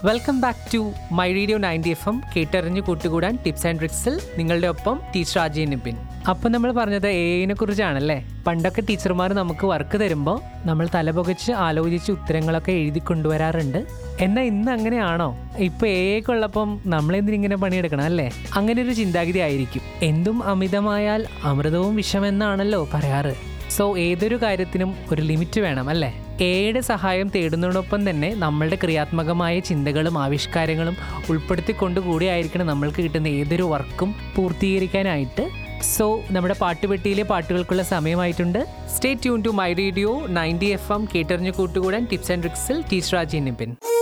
welcome back to my radio ninety F M കേട്ടറിഞ്ഞ് കൂട്ടുകൂടാൻ tips and ട്രിക്സിൽ നിങ്ങളുടെ ഒപ്പം ടീച്ചർ അജയ് നിപിൻ അപ്പം നമ്മൾ പറഞ്ഞത് എനെ കുറിച്ചാണല്ലേ പണ്ടൊക്കെ ടീച്ചർമാർ നമുക്ക് വർക്ക് തരുമ്പോൾ നമ്മൾ തലപുകച്ച് ആലോചിച്ച് ഉത്തരങ്ങളൊക്കെ എഴുതി കൊണ്ടുവരാറുണ്ട് എന്നാൽ ഇന്ന് അങ്ങനെയാണോ ഇപ്പൊ എക്കുള്ളപ്പം നമ്മളെന്തിനിങ്ങനെ പണിയെടുക്കണം അല്ലേ അങ്ങനെ ഒരു ചിന്താഗതി ആയിരിക്കും എന്തും അമിതമായാൽ അമൃതവും വിഷമെന്നാണല്ലോ പറയാറ് സോ ഏതൊരു കാര്യത്തിനും ഒരു ലിമിറ്റ് വേണം അല്ലേ എയുടെ സഹായം തേടുന്നതോടൊപ്പം തന്നെ നമ്മളുടെ ക്രിയാത്മകമായ ചിന്തകളും ആവിഷ്കാരങ്ങളും ഉൾപ്പെടുത്തിക്കൊണ്ട് കൂടിയായിരിക്കണം നമ്മൾക്ക് കിട്ടുന്ന ഏതൊരു വർക്കും പൂർത്തീകരിക്കാനായിട്ട് സോ നമ്മുടെ പാട്ടുപെട്ടിയിലെ പാട്ടുകൾക്കുള്ള സമയമായിട്ടുണ്ട് stay tune to my radio ninety F M കേട്ടറിഞ്ഞു കൂട്ടുകൂടാൻ ടിപ്സ് ആൻഡ് ട്രിക്സിൽ ടീച്ചർ രാജി നിപിൻ